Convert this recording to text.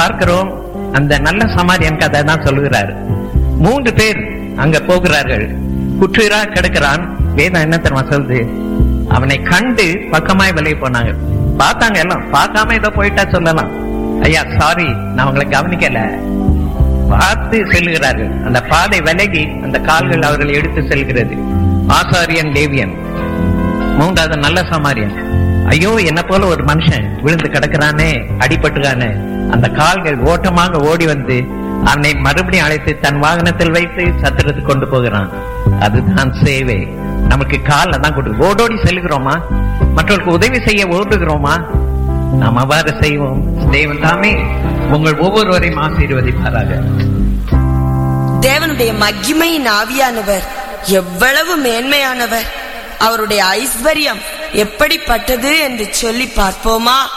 பார்க்கிறோம் அந்த நல்ல சமாரியன் கதை தான் சொல்லுகிறார் மூன்று பேர் அங்க போகிறார்கள் குற்றுயிரா கிடக்கிறான் வேதம் என்ன தெரியுமா சொல்லுது அவனை கண்டு பக்கமாய் விலகி போனாங்க பார்த்தாங்க எல்லாம் பார்க்காம ஏதோ போயிட்டா சொல்லலாம் ஐயா சாரி நான் உங்களை கவனிக்கல பார்த்து செல்கிறார்கள் அந்த பாதை விலகி அந்த கால்கள் அவர்கள் எடுத்து செல்கிறது ஆசாரியன் லேவியன் மூன்றாவது நல்ல சமாரியன் ஐயோ என்ன போல ஒரு மனுஷன் விழுந்து கிடக்குறானே அடிபட்டுறானே அந்த கால்கள் ஓட்டமாக ஓடி வந்து அவனை மறுபடியும் அழைத்து தன் வாகனத்தில் வைத்து சத்திரத்துக்கு கொண்டு போகிறான் அதுதான் சேவை நமக்கு கால தான் கொடு ஓடோடி செல்கிறோமா மற்றவர்களுக்கு உதவி செய்ய ஓடுகிறோமா நாம் அவ்வாறு செய்வோம் தேவன் தாமே உங்கள் ஒவ்வொருவரையும் ஆசீர்வதிப்பாராக தேவனுடைய மகிமையின் ஆவியானவர் எவ்வளவு மேன்மையானவர் அவருடைய ஐஸ்வர்யம் எப்படிப்பட்டது என்று சொல்லி பார்ப்போமா